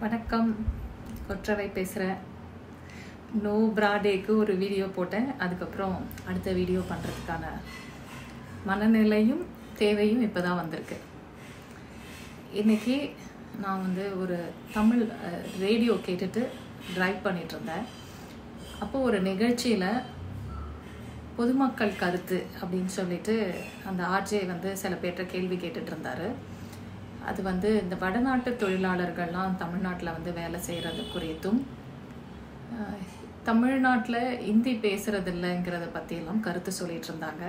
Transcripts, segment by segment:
வணக்கம் கொற்றவை பேசுகிறேன் நோ பிராடேக்கு ஒரு வீடியோ போட்டேன் அதுக்கப்புறம் அடுத்த வீடியோ பண்ணுறதுக்கான மனநிலையும் தேவையும் இப்போ தான் வந்திருக்கு இன்றைக்கி நான் வந்து ஒரு தமிழ் ரேடியோ கேட்டுட்டு ட்ரைவ் பண்ணிட்டு இருந்தேன் அப்போது ஒரு நிகழ்ச்சியில் பொதுமக்கள் கருத்து அப்படின்னு சொல்லிட்டு அந்த ஆர்ஜே வந்து சில பேர்கிட்ட கேள்வி கேட்டுட்டு இருந்தாரு அது வந்து இந்த வடநாட்டு தொழிலாளர்கள்லாம் தமிழ்நாட்டில் வந்து வேலை செய்கிறது குறித்தும் அஹ், தமிழ்நாட்டில் ஹிந்தி பேசுறது இல்லைங்கிறத பற்றியெல்லாம் கருத்து சொல்லிட்டு இருந்தாங்க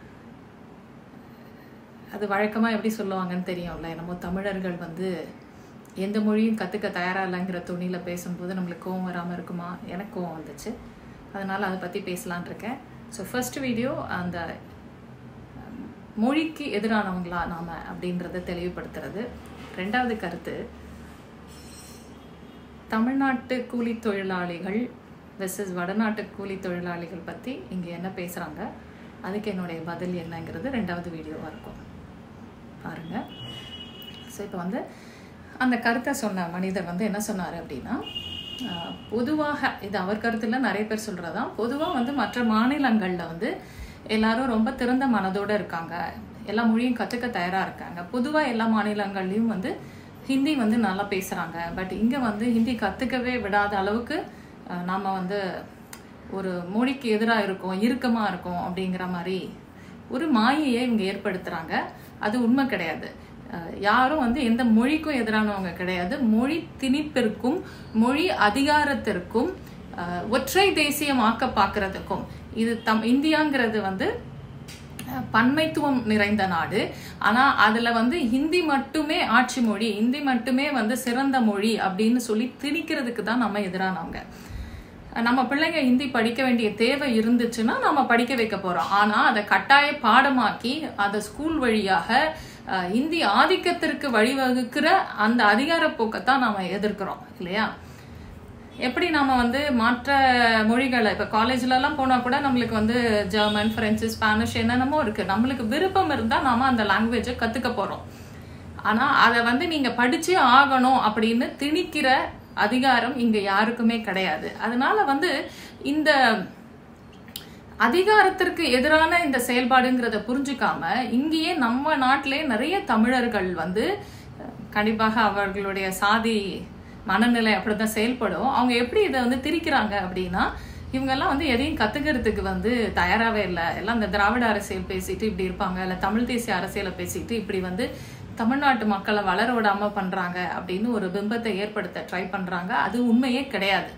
அது வழக்கமாக எப்படி சொல்லுவாங்கன்னு தெரியும்ல நம்ம தமிழர்கள் வந்து எந்த மொழியும் கற்றுக்க தயாராக இல்லைங்கிற துணியில் பேசும்போது நம்மளுக்கு கோவம் வராமல் இருக்குமா எனக்கு கோவம் வந்துச்சு அதனால் அதை பற்றி பேசலான் இருக்கேன் ஸோ ஃபர்ஸ்ட் வீடியோ அந்த அஹ், மொழிக்கு எதிரானவங்களா நாம் அப்படின்றத தெளிவுபடுத்துறது ரெண்டாவது கருத்து தமிழ்நாட்டு கூலி தொழிலாளிகள் வெர்சஸ் வடநாட்டு கூலி தொழிலாளிகள் பற்றி இங்கே என்ன பேசுகிறாங்க அதுக்கு என்னுடைய பதில் என்னங்கிறது ரெண்டாவது வீடியோவாக இருக்கும் பாருங்கள் ஸோ இப்போ வந்து அந்த கருத்தை சொன்ன மனிதர் வந்து என்ன சொன்னார் அப்படின்னா ஆஹ், பொதுவாக இது அவர் கருத்தில் நிறைய பேர் சொல்கிறதான் பொதுவாக வந்து மற்ற மாநிலங்களில் வந்து எல்லாரும் ரொம்ப திறந்த மனதோடு இருக்காங்க எல்லா மொழியும் கற்றுக்க தயாராக இருக்காங்க பொதுவாக எல்லா மாநிலங்கள்லேயும் வந்து ஹிந்தி வந்து நல்லா பேசுகிறாங்க பட் இங்கே வந்து ஹிந்தி கற்றுக்கவே விடாத அளவுக்கு ஆஹ், நாம வந்து ஒரு மொழிக்கு எதிராக இருக்கோம் இறுக்கமாக இருக்கோம் அப்படிங்கிற மாதிரி ஒரு மாயையை இவங்க ஏற்படுத்துகிறாங்க அது உண்மை கிடையாது அஹ் யாரும் வந்து எந்த மொழிக்கும் எதிரானவங்க கிடையாது மொழி திணிப்பிற்கும் மொழி அதிகாரத்திற்கும் அஹ், ஒற்றை தேசியமாக்க பார்க்கறதுக்கும் இது தம் இந்தியாங்கிறது வந்து அஹ், பன்மைத்துவம் நிறைந்த நாடு ஆனா அதுல வந்து ஹிந்தி மட்டுமே ஆட்சி மொழி ஹிந்தி மட்டுமே வந்து சிறந்த மொழி அப்படின்னு சொல்லி திணிக்கிறதுக்கு தான் நம்ம எதிரானவங்க நம்ம பிள்ளைங்க ஹிந்தி படிக்க வேண்டிய தேவை இருந்துச்சுன்னா நம்ம படிக்க வைக்க போறோம் ஆனா அதை கட்டாய பாடமாக்கி அதை ஸ்கூல் வழியாக அஹ், இந்தி ஆதிக்கத்திற்கு வழிவகுக்கிற அந்த அதிகார போக்கத்தான் நாம எதிர்க்கிறோம் இல்லையா எப்படி நாம வந்து மற்ற மொழிகளை இப்போ காலேஜ்லலாம் போனால் கூட நம்மளுக்கு வந்து ஜெர்மன் ஃப்ரெஞ்சு ஸ்பானிஷ் என்னென்னமோ இருக்கு நம்மளுக்கு விருப்பம் இருந்தால் நாம அந்த லாங்குவேஜை கற்றுக்க போகிறோம் ஆனால் அதை வந்து நீங்கள் படிச்சே ஆகணும் அப்படின்னு திணிக்கிற அதிகாரம் இங்கே யாருக்குமே கிடையாது அதனால வந்து இந்த அதிகாரத்திற்கு எதிரான இந்த செயல்பாடுங்கிறத புரிஞ்சுக்காம இங்கேயே நம்ம நாட்டிலே நிறைய தமிழர்கள் வந்து அஹ், கண்டிப்பாக அவர்களுடைய சாதி மனநிலை அப்படிதான் செயல்படும் அவங்க எப்படி இதை வந்து திரிக்கிறாங்க அப்படின்னா இவங்கெல்லாம் வந்து எதையும் கத்துக்கிறதுக்கு வந்து தயாராகவே இல்லை எல்லாம் இந்த திராவிட அரசியல் பேசிட்டு இப்படி இருப்பாங்க இல்லை தமிழ் தேசிய அரசியலை பேசிட்டு இப்படி வந்து தமிழ்நாட்டு மக்களை வளர விடாம பண்றாங்க அப்படின்னு ஒரு பிம்பத்தை ஏற்படுத்த ட்ரை பண்றாங்க அது உண்மையே கிடையாது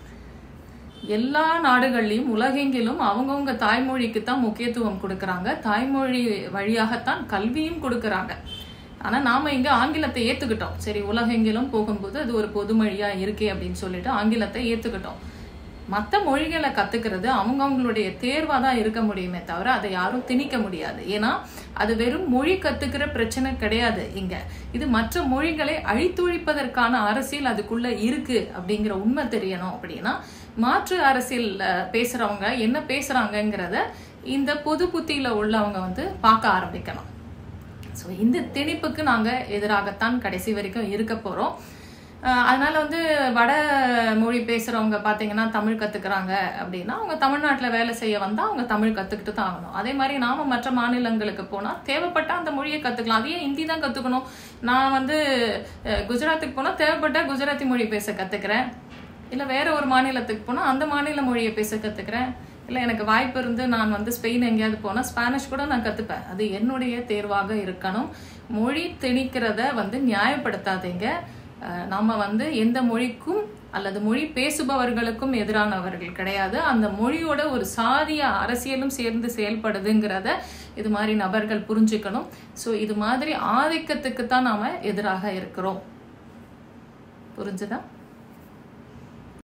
எல்லா நாடுகள்லையும் உலகெங்கிலும் அவங்கவுங்க தாய்மொழிக்கு தான் முக்கியத்துவம் கொடுக்கறாங்க தாய்மொழி வழியாகத்தான் கல்வியும் கொடுக்கறாங்க ஆனா நாம இங்க ஆங்கிலத்தை ஏத்துக்கிட்டோம் சரி உலகெங்கிலும் போகும்போது அது ஒரு பொதுமொழியா இருக்கே அப்படின்னு சொல்லிட்டு ஆங்கிலத்தை ஏத்துக்கிட்டோம் மற்ற மொழிகளை கத்துக்கிறது அவங்கவுங்களுடைய தேர்வா தான் இருக்க முடியுமே தவிர அதை யாரும் திணிக்க முடியாது ஏன்னா அது வெறும் மொழி கத்துக்கிற பிரச்சனை கிடையாது இங்க இது மற்ற மொழிகளை அழித்தொழிப்பதற்கான அரசியல் அதுக்குள்ள இருக்கு அப்படிங்கிற உண்மை தெரியணும் அப்படின்னா மாற்று அரசியல் அஹ், பேசுறவங்க என்ன பேசுறாங்கங்கிறத இந்த பொது புத்தியில உள்ளவங்க வந்து பார்க்க ஆரம்பிக்கணும் ஸோ இந்த திணிப்புக்கு நாங்கள் எதிராகத்தான் கடைசி வரைக்கும் இருக்க போகிறோம் அதனால வந்து வட மொழி பேசுகிறவங்க பார்த்தீங்கன்னா தமிழ் கற்றுக்குறாங்க அப்படின்னா அவங்க தமிழ்நாட்டில் வேலை செய்ய வந்தால் அவங்க தமிழ் கற்றுக்கிட்டு தான் ஆகணும் அதே மாதிரி நாம் மற்ற மாநிலங்களுக்கு போனால் தேவைப்பட்டால் அந்த மொழியை கற்றுக்கலாம் அதையே ஹிந்தி தான் கற்றுக்கணும் நான் வந்து அஹ், குஜராத்துக்கு போனால் தேவைப்பட்ட குஜராத்தி மொழி பேச கற்றுக்கிறேன் இல்லை வேற ஒரு மாநிலத்துக்கு போனால் அந்த மாநில மொழியை பேச கற்றுக்கிறேன் இல்லை எனக்கு வாய்ப்பு இருந்து நான் வந்து ஸ்பெயின் எங்கேயாவது போனால் ஸ்பானிஷ் கூட நான் கற்றுப்பேன் அது என்னுடைய தேர்வாக இருக்கணும் மொழி திணிக்கிறத வந்து நியாயப்படுத்தாதீங்க அஹ் நம்ம வந்து எந்த மொழிக்கும் அல்லது மொழி பேசுபவர்களுக்கும் எதிரானவர்கள் கிடையாது அந்த மொழியோட ஒரு சாதிய அரசியலும் சேர்ந்து செயல்படுதுங்கிறத இது மாதிரி நபர்கள் புரிஞ்சுக்கணும் ஸோ இது மாதிரி ஆதிக்கத்துக்கு தான் நாம எதிராக இருக்கிறோம் புரிஞ்சுதா